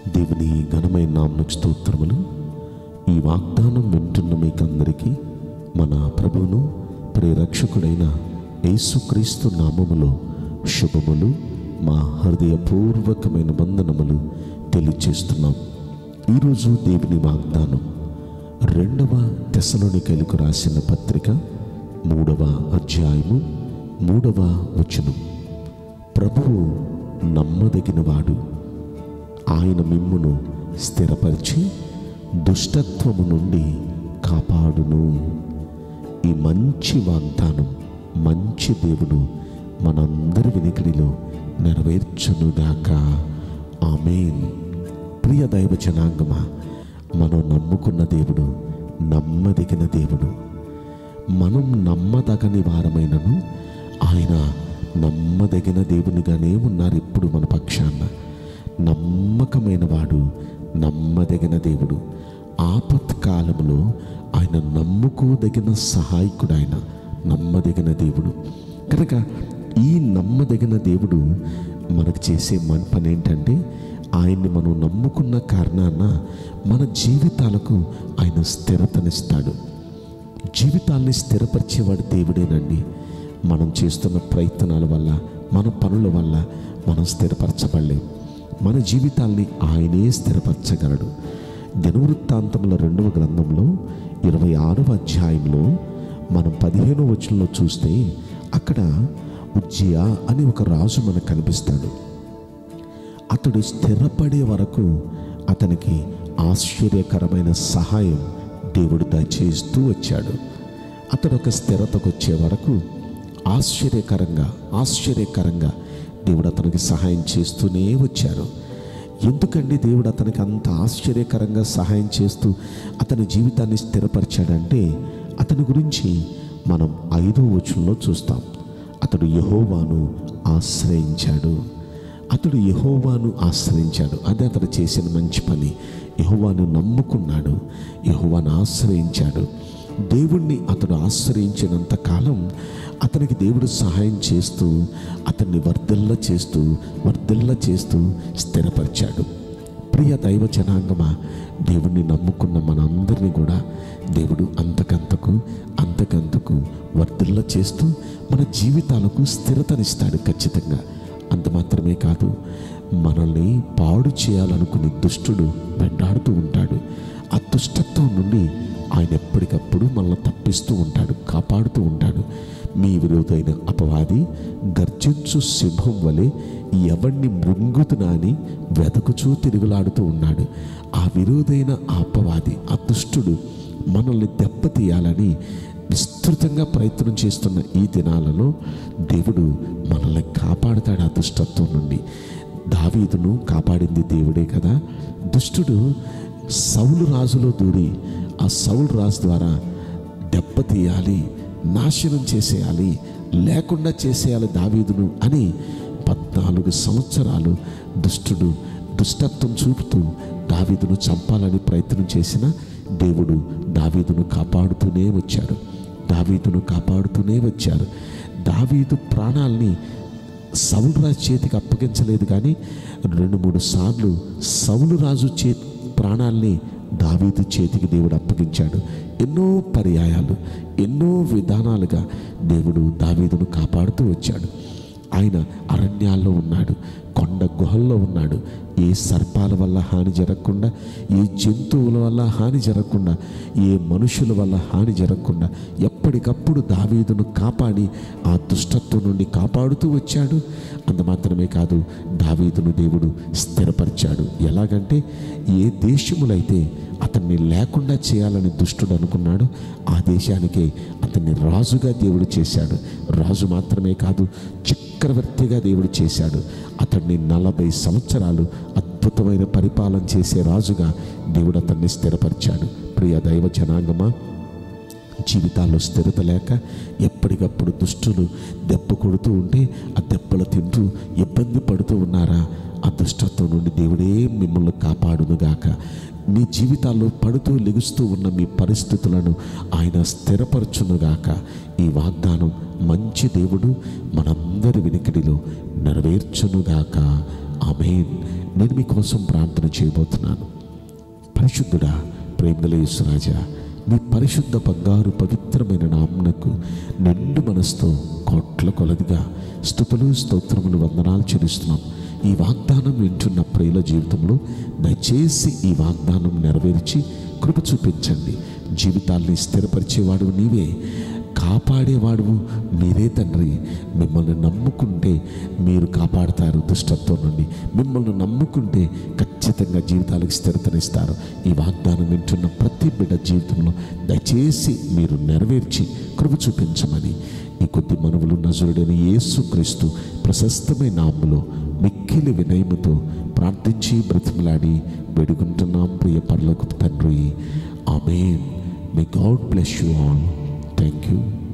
దేవుని ఘనమైన నామకు స్తోత్రములు ఈ వాగ్దానం వింటున్న మీకందరికీ మన ప్రభువును ప్రేరక్షకుడైన యేసుక్రీస్తు నామములో శుభములు మా హృదయపూర్వకమైన వందనములు తెలియచేస్తున్నాం ఈరోజు దేవుని వాగ్దానం రెండవ తెసలోనికైలకు రాసిన పత్రిక మూడవ అధ్యాయము మూడవ వచనం ప్రభువు నమ్మదగినవాడు ఆయన మిమ్మును స్థిరపరిచి దుష్టత్వము నుండి కాపాడును ఈ మంచి వాగ్దానం మంచి దేవుడు మనందరి వినికిడిలో నెరవేర్చునుగాక ఆమెన్ ప్రియ దైవ జనాంగమా మనం నమ్ముకున్న దేవుడు నమ్మదగిన దేవుడు మనం నమ్మదగని వారమైనను ఆయన నమ్మదగిన దేవునిగానే ఉన్నారు ఇప్పుడు మన పక్షాన నమ్మకమైన వాడు నమ్మదగిన దేవుడు ఆపత్కాలంలో ఆయన నమ్ముకోదగిన సహాయకుడు ఆయన నమ్మదగిన దేవుడు కనుక ఈ నమ్మదగిన దేవుడు మనకు చేసే మన పని ఏంటంటే ఆయన్ని మనం నమ్ముకున్న కారణాన మన జీవితాలకు ఆయన స్థిరతనిస్తాడు జీవితాల్ని స్థిరపరిచేవాడు దేవుడేనండి మనం చేస్తున్న ప్రయత్నాల వల్ల మన పనుల వల్ల మనం స్థిరపరచబడలేం మన జీవితాల్ని ఆయనే స్థిరపరచగలడు దినవృత్తాంతముల రెండవ గ్రంథంలో ఇరవై ఆరవ అధ్యాయంలో మనం పదిహేనో వచనంలో చూస్తే అక్కడ ఉజ్జియా అని ఒక రాజు మనకు కనిపిస్తాడు అతడు స్థిరపడే వరకు అతనికి ఆశ్చర్యకరమైన సహాయం దేవుడు దయచేస్తూ వచ్చాడు అతడు ఒక స్థిరతకు వచ్చే వరకు ఆశ్చర్యకరంగా ఆశ్చర్యకరంగా దేవుడు అతనికి సహాయం చేస్తూనే వచ్చాడు ఎందుకండి దేవుడు అతనికి అంత ఆశ్చర్యకరంగా సహాయం చేస్తూ అతని జీవితాన్ని స్థిరపరిచాడంటే అతని గురించి మనం ఐదో వచనంలో చూస్తాం అతడు యహోవాను ఆశ్రయించాడు అతడు యహోవాను ఆశ్రయించాడు అదే అతడు చేసిన మంచి పని యహోవాను నమ్ముకున్నాడు యహోవాను ఆశ్రయించాడు దేవుణ్ణి అతడు ఆశ్రయించినంత కాలం అతనికి దేవుడు సహాయం చేస్తూ అతన్ని వర్ధిల్ల చేస్తూ వర్ధిల్ల చేస్తూ స్థిరపరిచాడు ప్రియ దైవ జనాంగమా దేవుణ్ణి నమ్ముకున్న మనందరినీ కూడా దేవుడు అంతకంతకు అంతకంతకు వర్ధిల్ల చేస్తూ మన జీవితాలకు స్థిరతనిస్తాడు ఖచ్చితంగా అంత మాత్రమే కాదు మనల్ని పాడు చేయాలనుకునే దుష్టుడు వెంటాడుతూ ఉంటాడు ఆ దుష్టత్వం నుండి ఆయన ఎప్పటికప్పుడు మనల్ని తప్పిస్తూ ఉంటాడు కాపాడుతూ ఉంటాడు మీ విరోధైన అపవాది గర్జించు సింహం వలె ఎవరిని మృంగుతున్నా అని వెతకుచూ తిరుగులాడుతూ ఉన్నాడు ఆ విరోధైన ఆ అపవాది ఆ దుష్టుడు మనల్ని దెబ్బతీయాలని విస్తృతంగా ప్రయత్నం చేస్తున్న ఈ దినాలలో దేవుడు మనల్ని కాపాడుతాడు ఆ దుష్టత్వం నుండి దావీదును కాపాడింది దేవుడే కదా దుష్టుడు సౌలు రాజులో దూరి ఆ సౌలు రాజు ద్వారా దెబ్బతీయాలి నాశనం చేసేయాలి లేకుండా చేసేయాలి దావీదును అని పద్నాలుగు సంవత్సరాలు దుష్టుడు దుష్టత్వం చూపుతూ దావీదును చంపాలని ప్రయత్నం చేసిన దేవుడు దావీదును కాపాడుతూనే వచ్చాడు దావీదును కాపాడుతూనే వచ్చారు దావీదు ప్రాణాల్ని సౌలు రాజు చేతికి అప్పగించలేదు కానీ రెండు మూడు సార్లు సౌలు రాజు చే ప్రాణాల్ని దావీదు చేతికి దేవుడు అప్పగించాడు ఎన్నో పర్యాయాలు ఎన్నో విధానాలుగా దేవుడు దావీదును కాపాడుతూ వచ్చాడు ఆయన అరణ్యాల్లో ఉన్నాడు కొండ గుహల్లో ఉన్నాడు ఏ సర్పాల వల్ల హాని జరగకుండా ఏ జంతువుల వల్ల హాని జరగకుండా ఏ మనుషుల వల్ల హాని జరగకుండా ఎప్పటికప్పుడు దావీదును కాపాడి ఆ దుష్టత్వం నుండి కాపాడుతూ వచ్చాడు అంత మాత్రమే కాదు దావీదును దేవుడు స్థిరపరిచాడు ఎలాగంటే ఏ దేశములైతే అతన్ని లేకుండా చేయాలని దుష్టుడు అనుకున్నాడు ఆ దేశానికే అతన్ని రాజుగా దేవుడు చేశాడు రాజు మాత్రమే కాదు చక్రవర్తిగా దేవుడు చేశాడు అతన్ని నలభై సంవత్సరాలు అద్భుతమైన పరిపాలన చేసే రాజుగా దేవుడు అతన్ని స్థిరపరిచాడు ప్రియ దైవ జనాంగమా జీవితాల్లో స్థిరత లేక ఎప్పటికప్పుడు దుష్టులు దెబ్బ కొడుతూ ఉంటే ఆ దెబ్బలు తింటూ ఇబ్బంది పడుతూ ఉన్నారా ఆ దుష్టత్వం నుండి దేవుడే మిమ్మల్ని కాపాడునుగాక మీ జీవితాల్లో పడుతూ లెగుస్తూ ఉన్న మీ పరిస్థితులను ఆయన స్థిరపరచునుగాక ఈ వాగ్దానం మంచి దేవుడు మనందరి వినికిడిలో నెరవేర్చునుగాక ఆమెన్ నేను మీకోసం ప్రార్థన చేయబోతున్నాను పరిశుద్ధుడా ప్రేమలేశ్వరాజా మీ పరిశుద్ధ బంగారు పవిత్రమైన నామునకు నిండు మనసుతో కోట్ల కొలదిగా స్థుతులు స్తోత్రములు వందనాలు చెల్లిస్తున్నాం ఈ వాగ్దానం వింటున్న ప్రియుల జీవితంలో దయచేసి ఈ వాగ్దానం నెరవేర్చి కృప చూపించండి జీవితాల్ని స్థిరపరిచేవాడు నీవే కాపాడేవాడు మీరే తండ్రి మిమ్మల్ని నమ్ముకుంటే మీరు కాపాడతారు దుష్టత్వం నుండి మిమ్మల్ని నమ్ముకుంటే ఖచ్చితంగా జీవితాలకు స్థిరతనిస్తారు ఈ వాగ్దానం వింటున్న ప్రతి బిడ్డ జీవితంలో దయచేసి మీరు నెరవేర్చి కృప చూపించమని ఈ కొద్ది మనవులు నజరుడైన యేసుక్రీస్తు ప్రశస్తమైన నామములో మిక్కిలి వినయముతో ప్రార్థించి బ్రతిమలాడి వేడుకుంటున్నాం ప్రియ పర్లకు తండ్రి amen may God bless you all thank you